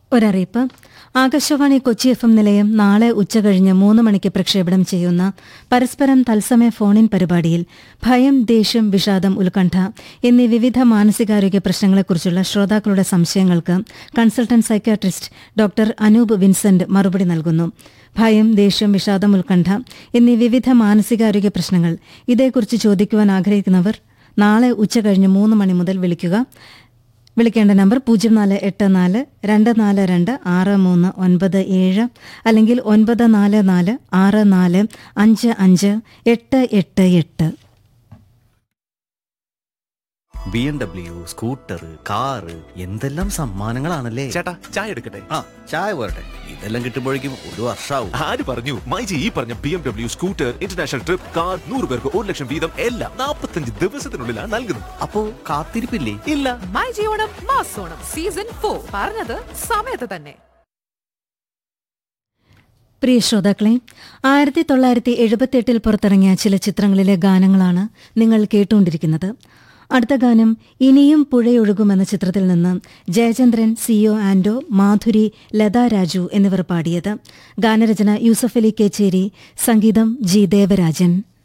ഒരറിയിപ്പ് Akashvani Kochi F M നിലയം നാളെ ഉച്ചകഴിഞ്ഞ് മൂന്ന് മണിക്ക് പ്രക്ഷേപണം ചെയ്യുന്ന പരസ്പരം തത്സമയ ഫോണിൻ പരിപാടിയിൽ ഭയം ദേഷ്യം വിഷാദം ഉത്കണ്ഠ എന്നീ വിവിധ മാനസികാരോഗ്യ പ്രശ്നങ്ങളെക്കുറിച്ചുള്ള ശ്രോതാക്കളുടെ സംശയങ്ങൾക്ക് consultant psychiatrist doctor Anoop Vincent മറുപടി നൽകുന്നു ഭയം ദേഷ്യം വിഷാദം ഉത്കണ്ഠ എന്നീ വിവിധ മാനസികാരോഗ്യ പ്രശ്നങ്ങൾ ഇതേക്കുറിച്ച് ചോദിക്കുവാൻ ആഗ്രഹിക്കുന്നവർ നാളെ ഉച്ചകഴിഞ്ഞ് മൂന്ന് മണി മുതൽ വിളിക്കുക വിളിക്കേണ്ട നമ്പർ പൂജ്യം നാല് എട്ട് നാല് രണ്ട് നാല് രണ്ട് ആറ് മൂന്ന് ഒൻപത് ഏഴ് അല്ലെങ്കിൽ ഒൻപത് നാല് നാല് ആറ് നാല് അഞ്ച് അഞ്ച് എട്ട് എട്ട് എട്ട് B M W scooter car എന്തെല്ലാം സമ്മാനങ്ങളാണല്ലേ ചേട്ടാ ചായ എടുക്കട്ടെ ആ ചായ പോരട്ടെ ഇതെല്ലാം കിട്ടുമ്പോഴേക്കും ഒരു വർഷാവും ആര് പറഞ്ഞു മൈജി ഈ പറഞ്ഞ B M W scooter international trip car നൂറ് പേർക്ക് ഒരു ലക്ഷം വീതം എല്ലാം നാൽപ്പത്തഞ്ച് ദിവസത്തിനുള്ളിലാണ് നൽകുന്നത് അപ്പോ കാത്തിരിപ്പില്ലേ ഇല്ല മൈ ജിയോണം മാസോണം സീസൺ ഫോർ പറഞ്ഞത് സമയത്ത് തന്നെ പ്രിയ ശ്രോതാക്കളെ ആയിരത്തി തൊള്ളായിരത്തി എഴുപത്തിയെട്ടിൽ പുറത്തിറങ്ങിയ ചില ചിത്രങ്ങളിലെ ഗാനങ്ങളാണ് നിങ്ങൾ കേട്ടുകൊണ്ടിരിക്കുന്നത് അടുത്ത ഗാനം ഇനിയും പുഴയൊഴുകും എന്ന ചിത്രത്തിൽ നിന്ന് ജയചന്ദ്രൻ സിഒ ആൻഡോ മാധുരി ലത രാജു എന്നിവർ പാടിയത് ഗാനരചന യൂസഫ് അലി കേച്ചേരി സംഗീതം ജി ദേവരാജൻ